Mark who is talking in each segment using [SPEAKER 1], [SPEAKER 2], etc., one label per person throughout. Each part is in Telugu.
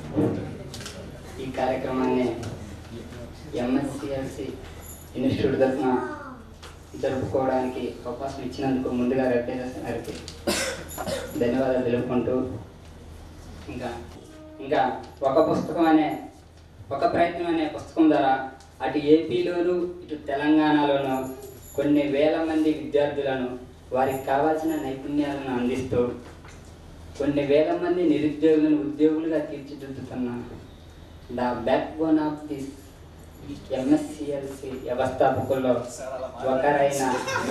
[SPEAKER 1] ఈ కార్యక్రమాన్ని ఎంఎస్సిఎల్సి ఇన్స్టిట్యూట్ తరఫున జరుపుకోవడానికి అవకాశం ఇచ్చినందుకు ముందుగా రవితేజ గారికి ధన్యవాదాలు తెలుపుకుంటూ ఇంకా ఇంకా ఒక పుస్తకం అనే ఒక ప్రయత్నం అనే పుస్తకం ద్వారా అటు ఏపీలోను ఇటు తెలంగాణలోను కొన్ని వేల మంది విద్యార్థులను వారికి కావాల్సిన నైపుణ్యాలను అందిస్తూ కొన్ని వేల మంది నిరుద్యోగులను ఉద్యోగులుగా తీర్చిదిద్దుతున్న the backbone of this MSCLC వ్యవస్థాపకుల్లో ఒకరైన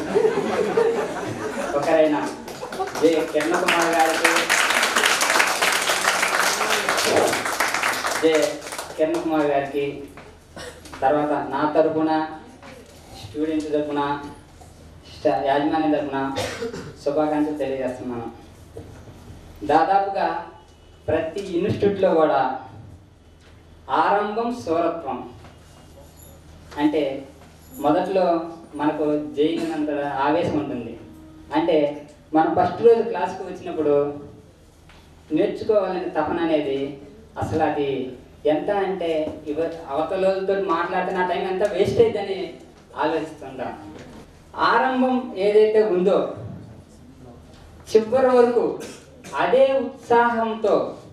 [SPEAKER 1] ఒకరైన జే కిరణ్ కుమార్ గారికి జే కిరణ్ కుమార్ గారికి తర్వాత నా తరపున స్టూడెంట్స్ తరపున స్టా- యాజమాన్యం తరపున శుభాకాంక్షలు తెలియజేస్తున్నాను దాదాపుగా ప్రతి ఇన్స్టిట్యూట్లో కూడా ఆరంభం సూరత్వం అంటే మొదట్లో మనకు జైనంత ఆవేశం ఉంటుంది అంటే మనం ఫస్ట్ రోజు క్లాస్కి వచ్చినప్పుడు నేర్చుకోవాలనే తపన అనేది అసలు అది ఎంత అంటే ఇవ అవతలతో మాట్లాడితే నా టైం ఎంత వేస్ట్ అయిద్దని ఆలోచిస్తుంటాం ఆరంభం ఏదైతే ఉందో చివరి వరకు అదే ఉత్సాహంతో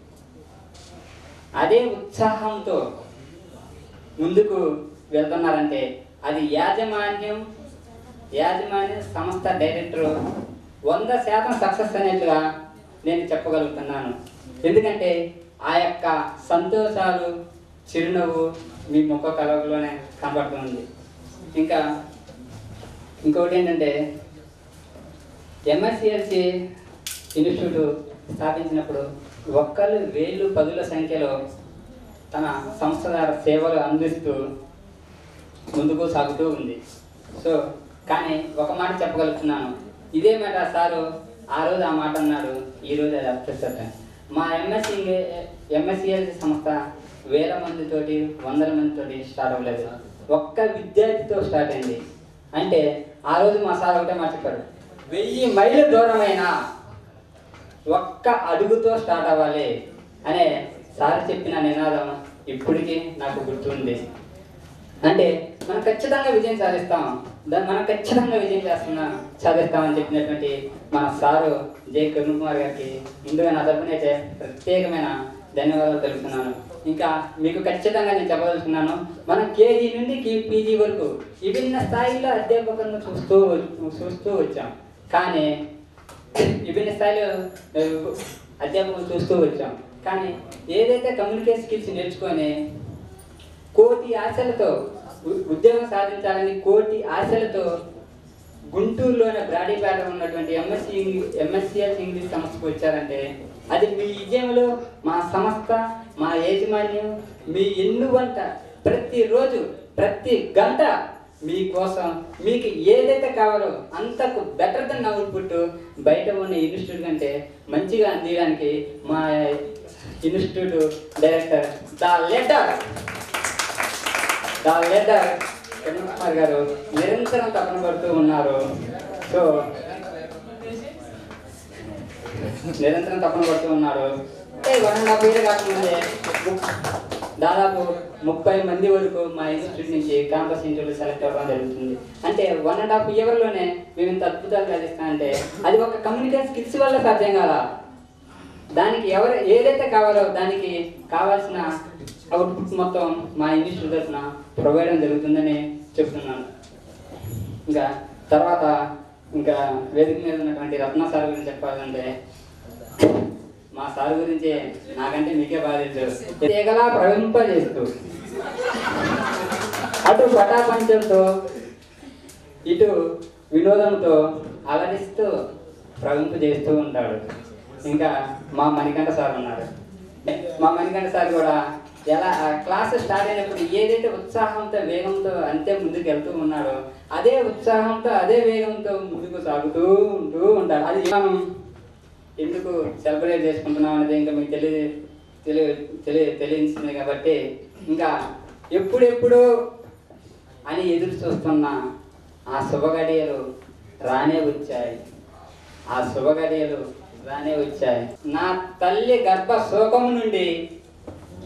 [SPEAKER 1] అదే ఉత్సాహంతో ముందుకు వెళ్తున్నారంటే అది యాజమాన్యం యాజమాన్య సంస్థ డైరెక్టర్ వంద శాతం సక్సెస్ అనేట్టుగా నేను చెప్పగలుగుతున్నాను ఎందుకంటే ఆ యొక్క సంతోషాలు చిరునవ్వు మీ ముఖ కలవలోనే కనబడుతుంది ఇంకా ఇంకొకటి ఏంటంటే ఎంఎస్సిఎల్సి ఇన్స్టిట్యూట్ స్థాపించినప్పుడు ఒక్కరు వేలు పదుల సంఖ్యలో తన సంస్థ ద్వారా సేవలు అందిస్తూ ముందుకు సాగుతూ ఉంది సో కానీ ఒక మాట చెప్పగలుగుతున్నాను ఇదే మాట సారు ఆ రోజు ఆ మాట అన్నాడు ఈ రోజు అది అప్పిస్తారు మా ఎంఎస్సి ఎంఎస్సిఎల్సి సంస్థ వేల మందితోటి వందల మందితోటి స్టార్ట్ అవ్వలేదు ఒక్క విద్యార్థితో స్టార్ట్ అయింది అంటే ఆ రోజు మా సార్ ఒకటే మాట చెప్పాడు వెయ్యి మైళ్ళ దూరమైన ఒక్క అడుగుతో స్టార్ట్ అవ్వాలి అనే సార్ చెప్పిన నినాదం ఇప్పటికీ నాకు గుర్తుంది అంటే మనం ఖచ్చితంగా విజయం సాధిస్తాం దాన్ని మనం ఖచ్చితంగా విజయం చేస్తున్నాం సాధిస్తామని చెప్పినటువంటి మన సారు జే కిరణ్ కుమార్ గారికి ముందుగా నా తరపున అయితే ప్రత్యేకమైన ధన్యవాదాలు తెలుపుతున్నాను ఇంకా మీకు ఖచ్చితంగా నేను చెప్పదలుచుకున్నాను మనం కేజీ నుండి కి- పీజీ వరకు విభిన్న స్థాయిలో అధ్యాపకులను చూస్తూ చూస్తూ వచ్చాం కానీ విభిన్న స్థాయిలో ఆ, అధ్యాపకులు చూస్తూ వచ్చాం కానీ ఏదైతే కమ్యూనికేషన్ స్కిల్స్ నేర్చుకొని కోటి ఆశలతో ఉ- ఉద్యోగం సాధించాలని కోటి ఆశలతో గుంటూరులోనే బ్రాడీపేట ఉన్నటువంటి ఎంఎస్సి ఇంగ్లీష్ ఎంఎస్సిఎస్ ఇంగ్లీష్ సంస్థకు వచ్చారంటే అది మీ విజయంలో మా సంస్థ మా యాజమాన్యం మీ ఎన్నువంట ప్రతిరోజు ప్రతి గంట మీకోసం మీకు ఏదైతే కావాలో అంతకు బెటర్ దెన్ అవుట్పుట్ బయట ఉన్న ఇన్స్టిట్యూట్ కంటే మంచిగా అందించడానికి మా institute director the letter the letter Kiran Kumar garu నిరంతరం తపన పడుతూ ఉన్నారు సో నిరంతరం తపన పడుతూ ఉన్నారు అంటే వన్ అండ్ హాఫ్ ఇయర్ కాకముందే ము- దాదాపు ముప్పై మంది వరకు మా ఇన్స్టిట్యూట్ నుంచి క్యాంపస్ ఇంటర్వ్యూ సెలెక్ట్ అవ్వడం జరుగుతుంది అంటే వన్ అండ్ హాఫ్ ఇయర్లోనే మేము ఇంత అద్భుతాలు సాధిస్తామంటే అది ఒక కమ్యూనికేషన్ స్కిల్స్ వల్ల సాధ్యం కాదా దానికి ఎవరు ఏదైతే కావాలో దానికి కావాల్సిన అవుట్పుట్ మొత్తం మా ఇన్స్టిట్యూట్ తరఫున ప్రొవైడ్ జరుగుతుందని చెప్తున్నాను ఇంకా తర్వాత ఇంకా వేదిక మీద ఉన్నటువంటి రత్న సార్ గురించి చెప్పాలంటే మా సార్ గురించి నాకంటే మీకే బాగా తెలుసు తీగలా ప్రవహింపజేస్తూ అటు పటాపంచంతో ఇటు వినోదంతో అలరిస్తూ ప్రవహింపు చేస్తూ ఉంటాడు ఇంకా మా మణికంఠ సార్ ఉన్నారు మా మణికంఠ సార్ కూడా ఎలా ఆ క్లాస్ స్టార్ట్ అయినప్పుడు ఏదైతే ఉత్సాహంతో వేగంతో అంతే ముందుకు వెళ్తూ ఉన్నాడో అదే ఉత్సాహంతో అదే వేగంతో ముందుకు సాగుతూ ఉంటూ ఉంటాడు అది మనం ఎందుకు సెలబ్రేట్ చేసుకుంటున్నాం అనేది ఇంకా మీకు తెలియ తెలియ తెలియ తెలియజేసింది కాబట్టి ఇంకా ఎప్పుడెప్పుడు అని ఎదురు చూస్తున్న ఆ శుభగడియలు రానే వచ్చాయి ఆ శుభగడియలు రానే వచ్చాయి నా తల్లి గర్భ శోకము నుండి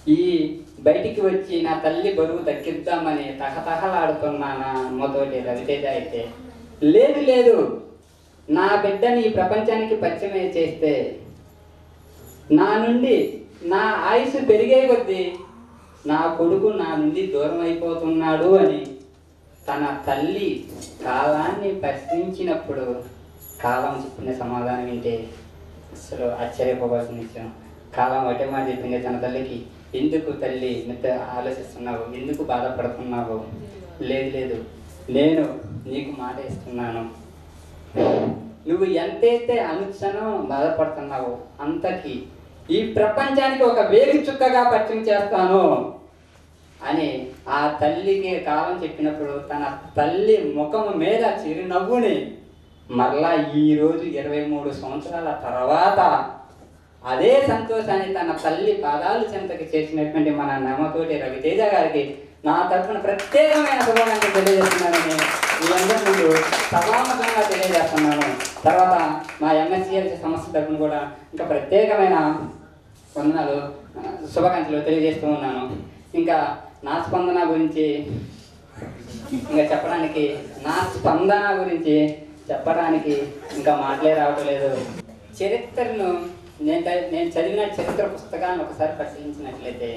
[SPEAKER 1] ఈ బయటికి వచ్చి నా తల్లి బరువు తగ్గిద్దామని తహతహలాడుతున్నానా అమ్మతోటి రవితేజ అయితే లేదు లేదు నా బిడ్డని ఈ ప్రపంచానికి పరిచయం చేస్తే నా నుండి నా ఆయుష్ పెరిగే కొద్దీ నా కొడుకు నా నుండి దూరం అయిపోతున్నాడు అని తన తల్లి కాలాన్ని ప్రశ్నించినప్పుడు కాలం చెప్పిన సమాధానం వింటే అసలు ఆశ్చర్యపోవాల్సిన విషయం కాలం ఒకటే మాట చెప్పింది తన తల్లికి ఎందుకు తల్లి మిత్త ఆలోచిస్తున్నావు ఎందుకు బాధపడుతున్నావు లేదు లేదు నేను నీకు మాట ఇస్తున్నాను నువ్వు ఎంతైతే అనుక్షణం బాధపడుతున్నావో అంతకి ఈ ప్రపంచానికి ఒక వేలి చుక్కగా పరిచయం చేస్తాను అని ఆ తల్లికి కాలం చెప్పినప్పుడు తన తల్లి ముఖం మీద చిరునవ్వుని మరలా ఈ రోజు ఇరవై మూడు సంవత్సరాల తర్వాత అదే సంతోషాన్ని తన తల్లి పాదాలు చెంతకి చేసినటువంటి మన నమ్మతోటి రవితేజ గారికి నా తరఫున ప్రత్యేకమైన శుభాకాంక్షలు తెలియజేస్తున్నానని మీ అందరి ముందు సభాముఖంగా తెలియజేస్తున్నాను తర్వాత మా ఎంఎస్సిఎల్ సంస్థ తరఫున కూడా ఇంకా ప్రత్యేకమైన వందనాలు ఆ, శుభాకాంక్షలు తెలియజేస్తూ ఉన్నాను ఇంకా నా స్పందన గురించి ఇంకా చెప్పడానికి నా స్పందన గురించి చెప్పడానికి ఇంకా మాటలే రావటం లేదు చరిత్రను నేను చ- నేను చదివిన చరిత్ర పుస్తకాన్ని ఒకసారి పరిశీలించినట్లయితే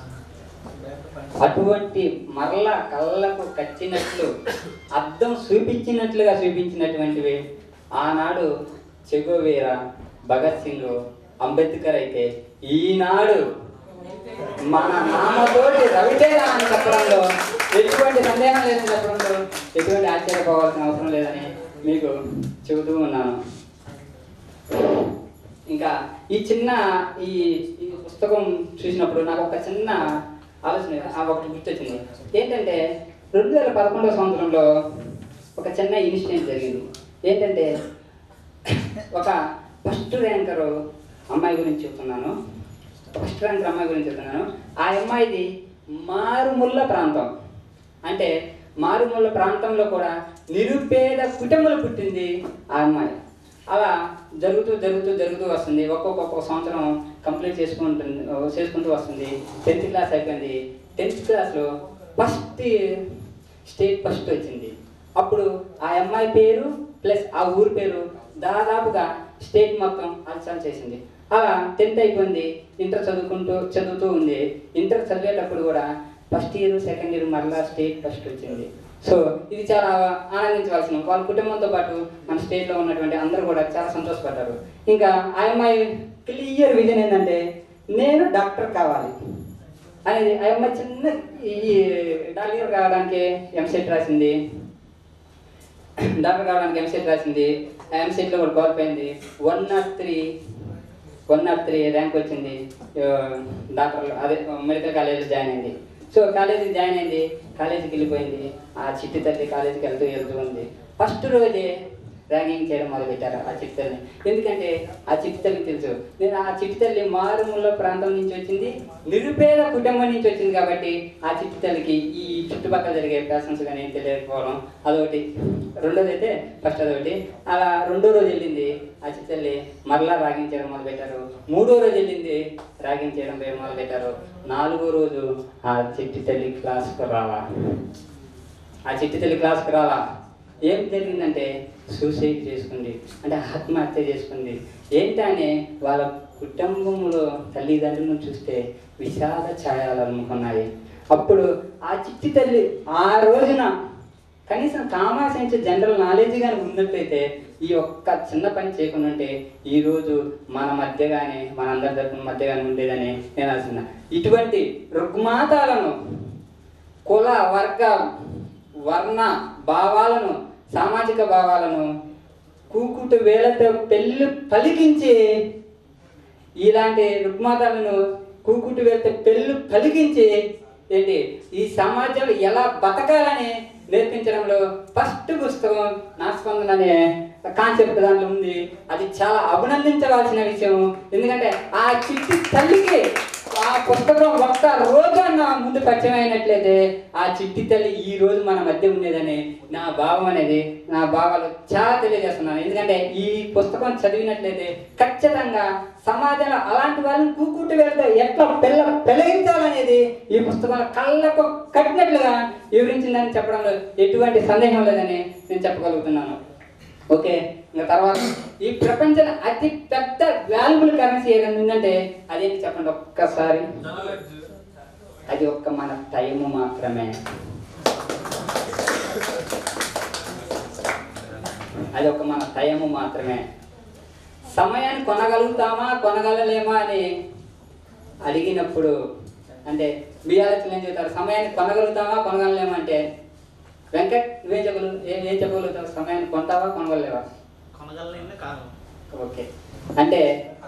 [SPEAKER 1] అటువంటి మరల కళ్ళకు కచ్చినట్లు అద్దం చూపించినట్లుగా చూపించినటువంటివి ఆనాడు చెగోవేరా భగత్ సింగ్ అంబేద్కర్ అయితే ఈనాడు మన నామతోటి రవితేజ అని చెప్పడంలో ఎటువంటి సందేహం లేదని చెప్పడంలో ఎటువంటి ఆశ్చర్యపోవాల్సిన అవసరం లేదని మీకు చెబుతూ ఉన్నాను ఇంకా ఈ చిన్న ఈ ఈ పుస్తకం చూసినప్పుడు నాకు ఒక చిన్న ఆలోచన ఆ ఒకటి గుర్తొచ్చింది ఏంటంటే రెండు వేల పదకొండవ సంవత్సరంలో ఒక చిన్న ఇన్సిడెంట్ జరిగింది ఏంటంటే ఒక ఫస్ట్ ర్యాంకర్ అమ్మాయి గురించి చెప్తున్నాను ఫస్ట్ ర్యాంకర్ అమ్మాయి గురించి చెప్తున్నాను ఆ అమ్మాయిది మారుమూల ప్రాంతం అంటే మారుమూల ప్రాంతంలో కూడా నిరుపేద కుటుంబంలో పుట్టింది ఆ అమ్మాయి అలా జరుగుతూ జరుగుతూ జరుగుతూ వస్తుంది ఒక్కొక్క ఒక్కొక్క సంవత్సరం కంప్లీట్ చేసుకుంటుంది చేసుకుంటూ వస్తుంది టెన్త్ క్లాస్ అయిపోయింది టెన్త్ క్లాస్లో ఫస్ట్ స్టేట్ ఫస్ట్ వచ్చింది అప్పుడు ఆ అమ్మాయి పేరు ప్లస్ ఆ ఊరి పేరు దాదాపుగా స్టేట్ మొత్తం అల్సల్ చేసింది అలా టెన్త్ అయిపోయింది ఇంటర్ చదువుకుంటూ చదువుతూ ఉంది ఇంటర్ చదివేటప్పుడు కూడా ఫస్ట్ ఇయర్ సెకండ్ ఇయర్ మరలా స్టేట్ ఫస్ట్ వచ్చింది సో ఇది చాలా ఆనందించవలసిన వాళ్ళ కుటుంబంతో పాటు మన స్టేట్లో ఉన్నటువంటి అందరూ కూడా చాలా సంతోషపడ్డారు ఇంకా ఆ అమ్మాయి క్లియర్ విజన్ ఏంటంటే నేను డాక్టర్ కావాలి అనేది ఆ అమ్మాయి చిన్న ఈ డాక్టర్ కావడానికి ఎంసెట్ రాసింది డాక్టర్ కావడానికి ఎంసెట్ రాసింది ఆ ఎంసెట్లో కూడా క్వాలిఫై అయింది one not three one not three rank వచ్చింది ఆ, డాక్టర్ అదే మెడికల్ కాలేజీలో జాయిన్ అయింది సో కాలేజీకి జాయిన్ అయింది కాలేజీకి వెళ్ళిపోయింది ఆ చిట్టి తల్లి కాలేజీకి వెళ్తూ వెళ్తూ ఉంది ఫస్ట్ రోజే ర్యాగింగ్ చేయడం మొదలుపెట్టారు ఆ చిట్టి తల్లిని ఎందుకంటే ఆ చిట్టి తల్లికి తెలుసు నేను ఆ చిట్టి తల్లి మారుమూల ప్రాంతం నుంచి వచ్చింది నిరుపేద కుటుంబం నుంచి వచ్చింది కాబట్టి ఆ చిట్టి తల్లికి ఈ చుట్టుపక్కల జరిగే ఫ్యాషన్స్ కానీ తెలియకపోవడం అదొకటి రెండోది అయితే ఫస్ట్ అదొకటి అలా రెండో రోజు వెళ్ళింది ఆ చిట్టి తల్లి మరలా ర్యాగింగ్ చేయడం మొదలుపెట్టారు మూడో రోజు వెళ్ళింది ర్యాగింగ్ చేయడం మొదలుపెట్టారు నాలుగో రోజు ఆ చిట్టి తల్లి క్లాస్కు రాలా ఆ చిట్టి తల్లి క్లాస్కి రాలా ఏం జరిగిందంటే సూసైడ్ చేసుకుంది అంటే ఆత్మహత్య చేసుకుంది ఏంటనే వాళ్ళ కుటుంబంలో తల్లిదండ్రులను చూస్తే విషాద ఛాయలు అమ్ముకున్నాయి అప్పుడు ఆ చిట్టి తల్లి ఆ రోజున కనీసం కామన్ సెన్స్ జనరల్ నాలెడ్జ్ కానీ ఉన్నట్లయితే ఈ ఒక్క చిన్న పని చేయకుండా ఉంటే ఈ రోజు మన మధ్యగానే మన అందరి తరపున మధ్యగానే ఉండేదని నేను అనుకున్నా ఇటువంటి రుగ్మాతాలను కుల వర్గ వర్ణ భావాలను సామాజిక భావాలను కూకుటు వేలతో పెళ్ళి పలికించి ఇలాంటి రుగ్మాతాలను కూకుటు వేలతో పెళ్ళి పలికించి ఏంటి ఈ సమాజంలో ఎలా బతకాలని నేర్పించడంలో ఫస్ట్ పుస్తకం నా స్పందన అనే కాన్సెప్ట్ దాంట్లో ఉంది అది చాలా అభినందించవలసిన విషయం ఎందుకంటే ఆ చిట్టి తల్లికి ఆ పుస్తకం ఒక్క రోజన్న ముందు పరిచయం అయినట్లయితే ఆ చిట్టి తల్లి ఈ రోజు మన మధ్య ఉండేదని నా భావం అనేది నా భావాలు చాలా తెలియజేస్తున్నాను ఎందుకంటే ఈ పుస్తకం చదివినట్లయితే ఖచ్చితంగా సమాజంలో అలాంటి వాళ్ళని కూకుంటూ వెళ్తే ఎట్లా పిల్ల పెళ్ళగించాలనేది ఈ పుస్తకంలో కళ్ళకు కట్టినట్లుగా వివరించిందని చెప్పడంలో ఎటువంటి సందేహం లేదని నేను చెప్పగలుగుతున్నాను ఓకే ఇంకా తర్వాత ఈ ప్రపంచంలో అతి పెద్ద వాల్యుబుల్ కరెన్సీ ఏదైనా ఉందంటే అదేంటి చెప్పండి ఒక్కసారి అది ఒక్క మన టైము మాత్రమే అది ఒక మన టైము మాత్రమే సమయాన్ని కొనగలుగుతామా కొనగలలేమా అని అడిగినప్పుడు అంటే మీ ఆలోచన ఏం చెబుతారు సమయాన్ని కొనగలుగుతామా కొనగలలేమా అంటే వెంకట్ నువ్వేం చెప్పగలు ఏం ఏం చెప్పగలుగుతావు సమయాన్ని కొంటావా కొనగలలేవా
[SPEAKER 2] కొనగలను కాదు
[SPEAKER 1] ఓకే అంటే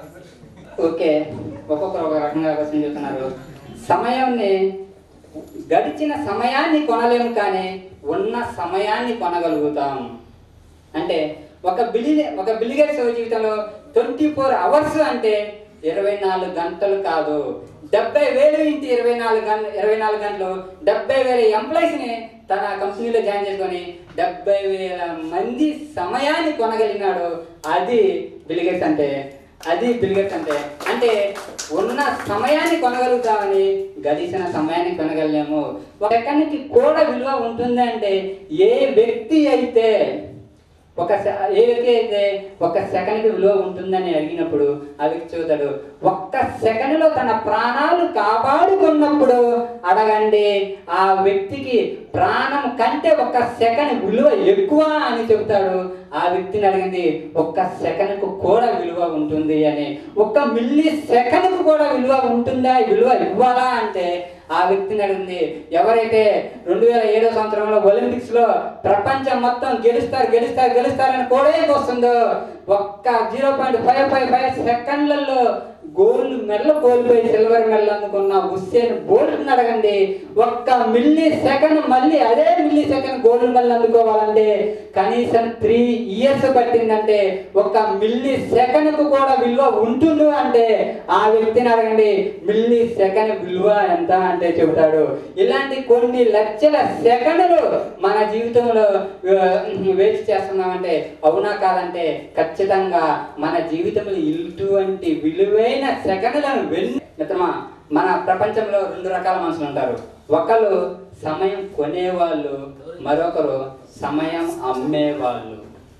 [SPEAKER 1] ఓకే ఒక్కొక్కరు ఒక రకంగా క్వశ్చన్ చెప్తున్నారు సమయాన్ని గడిచిన సమయాన్ని కొనలేము కానీ ఉన్న సమయాన్ని కొనగలుగుతాం అంటే ఒక బిలి ఒక బిలిగేట్స్ జీవితంలో ట్వంటీ ఫోర్ అవర్స్ అంటే ఇరవై నాలుగు గంటలు కాదు డెబ్బై వేలు ఇంటి ఇరవై నాలుగు గంట ఇరవై నాలుగు గంటలు డెబ్బై వేల ఎంప్లాయీస్ని తన కంపెనీలో జాయిన్ చేసుకొని డెబ్బై వేల మంది సమయాన్ని కొనగలిగినాడు అది బిలిగేట్స్ అంటే అది బిలిగేట్స్ అంటే అంటే ఉన్న సమయాన్ని కొనగలుగుతామని గడిచిన సమయాన్ని కొనగలేము ఒక సెకండ్కి కూడా విలువ ఉంటుంది అంటే ఏ వ్యక్తి అయితే ఒక సె- ఏ వ్యక్తి అయితే ఒక సెకండ్కి విలువ ఉంటుందని అడిగినప్పుడు ఆ వ్యక్తి చూతాడు ఒక్క సెకండ్లో తన ప్రాణాలు కాపాడుకున్నప్పుడు అడగండి ఆ వ్యక్తికి ప్రాణం కంటే ఒక్క సెకండ్ విలువ ఎక్కువ అని చెబుతాడు ఆ వ్యక్తిని అడిగింది ఒక్క సెకండ్కు కూడా విలువ ఉంటుంది అని ఒక్క మిల్లీ సెకండ్కు కూడా విలువ ఉంటుందా విలువ ఇవ్వాలా అంటే ఆ వ్యక్తిని అడిగింది ఎవరైతే రెండు వేల ఏడో సంవత్సరంలో ఒలింపిక్స్ లో ప్రపంచం మొత్తం గెలుస్తారు గెలుస్తారు గెలుస్తారని కూడా వస్తుందో ఒక్క zero point five five five సెకండ్లలో గోల్డ్ మెడల్ కోల్పోయి సిల్వర్ మెడల్ అందుకున్న హుస్సేన్ బోల్ట్ అడగండి ఒక్క మిల్లీ సెకండ్ మళ్ళీ అదే మిల్లీ సెకండ్ గోల్డ్ మెడల్ అందుకోవాలంటే కనీసం త్రీ ఇయర్స్ పట్టిందంటే ఒక మిల్లీ సెకండ్ కు కూడా విలువ ఉంటుంది అంటే ఆ వ్యక్తిని అడగండి మిల్లీ సెకండ్ విలువ ఎంత అంటే చెబుతాడు ఇలాంటి కొన్ని లక్షల సెకండ్లు మన జీవితంలో వేస్ట్ చేస్తున్నామంటే అవునా కాదంటే ఖచ్చితంగా మన జీవితంలో ఇటువంటి విలువైన సెకండ్లను వెళ్ళి మిత్రమా మన ప్రపంచంలో రెండు రకాల మనుషులు ఉంటారు ఒకరు సమయం కొనేవాళ్ళు మరొకరు సమయం అమ్మేవాళ్ళు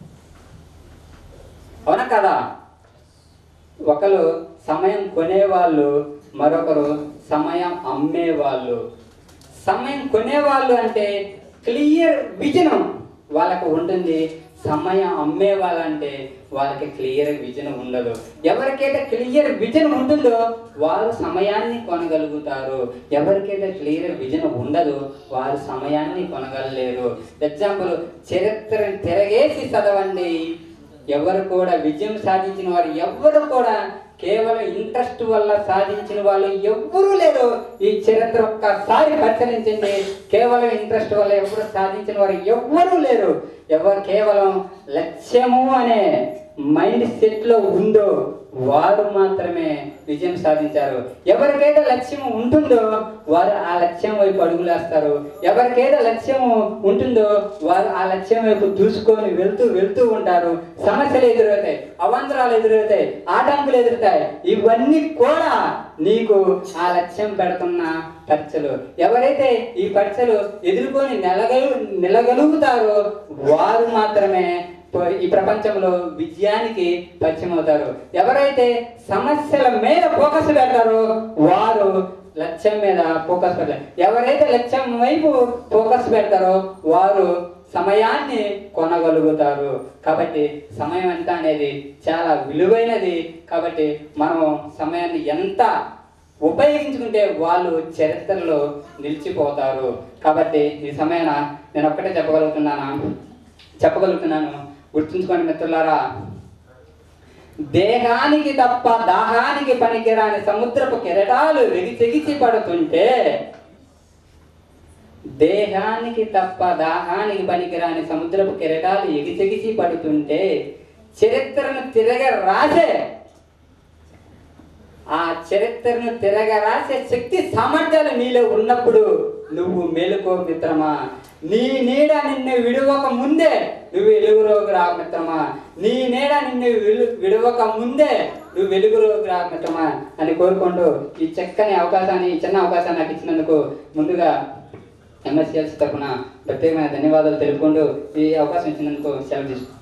[SPEAKER 1] అవునా కదా ఒకరు సమయం కొనేవాళ్ళు మరొకరు సమయం అమ్మేవాళ్ళు సమయం కొనేవాళ్ళు అంటే క్లియర్ విజన్ వాళ్ళకు ఉంటుంది సమయం అమ్మే వాళ్ళంటే వాళ్ళకి క్లియర్ విజన్ ఉండదు ఎవరికైతే క్లియర్ విజన్ ఉంటుందో వారు సమయాన్ని కొనగలుగుతారు ఎవరికైతే క్లియర్ విజన్ ఉండదు వారు సమయాన్ని కొనగలలేరు ఎగ్జాంపుల్ చరిత్రను తిరగేసి చదవండి ఎవరు కూడా విజయం సాధించిన వారు ఎవ్వరు కూడా కేవలం ఇంట్రెస్ట్ వల్ల సాధించిన వాళ్ళు ఎవ్వరూ లేరు ఈ చరిత్ర ఒక్కసారి పరిశీలించండి కేవలం ఇంట్రెస్ట్ వల్ల ఎవరు సాధించిన వారు ఎవ్వరూ లేరు ఎవరు కేవలం లక్ష్యము అనే మైండ్ సెట్ లో ఉందో వారు మాత్రమే విజయం సాధించారు ఎవరికైతే లక్ష్యం ఉంటుందో వారు ఆ లక్ష్యం వైపు అడుగులేస్తారు ఎవరికైతే లక్ష్యం ఉంటుందో వారు ఆ లక్ష్యం వైపు దూసుకొని వెళ్తూ వెళ్తూ ఉంటారు సమస్యలు ఎదురవుతాయి అవాంతరాలు ఎదురవుతాయి ఆటంకులు ఎదురుతాయి ఇవన్నీ కూడా నీకు ఆ లక్ష్యం పెడుతున్న పరీక్షలు ఎవరైతే ఈ పరీక్షలు ఎదుర్కొని నిలగలు నిలగలుగుతారో వారు మాత్రమే పో- ఈ ప్రపంచంలో విజయానికి పరిచయం అవుతారు ఎవరైతే సమస్యల మీద ఫోకస్ పెడతారో వారు లక్ష్యం మీద ఫోకస్ పెడతారు ఎవరైతే లక్ష్యం వైపు ఫోకస్ పెడతారో వారు సమయాన్ని కొనగలుగుతారు కాబట్టి సమయం ఎంత అనేది చాలా విలువైనది కాబట్టి మనం సమయాన్ని ఎంత ఉపయోగించుకుంటే వాళ్ళు చరిత్రలో నిలిచిపోతారు కాబట్టి ఈ సమయాన నేను ఒక్కటే చెప్పగలుగుతున్నానా చెప్పగలుగుతున్నాను గుర్తుంచుకోండి మిత్రులారా దేహానికి తప్ప దాహానికి పనికిరాని సముద్రపు కెరటాలు వెగిచెగిచి పడుతుంటే దేహానికి తప్ప దాహానికి పనికిరాని సముద్రపు కెరటాలు ఎగిచెగిచి పడుతుంటే చరిత్రను తిరగ రాసే ఆ చరిత్రను తిరగ రాసే శక్తి సామర్థ్యాలు నీలో ఉన్నప్పుడు నువ్వు మేలుకో మిత్రమా నీ నీడ నిన్ను విడువక ముందే నువ్వు వెలుగులోకి రా మిత్రమా నీ నీడ నిన్ను విలు విడవక ముందే నువ్వు వెలుగులోకి రా మిత్రమా అని కోరుకుంటూ ఈ చక్కని అవకాశాన్ని ఈ చిన్న అవకాశాన్ని నాకు ఇచ్చినందుకు ముందుగా ఎంఎస్సిఎల్స్ తరఫున ప్రత్యేకమైన ధన్యవాదాలు తెలుపుకుంటూ ఈ అవకాశం ఇచ్చినందుకు సెలవు తీసుకుంటాను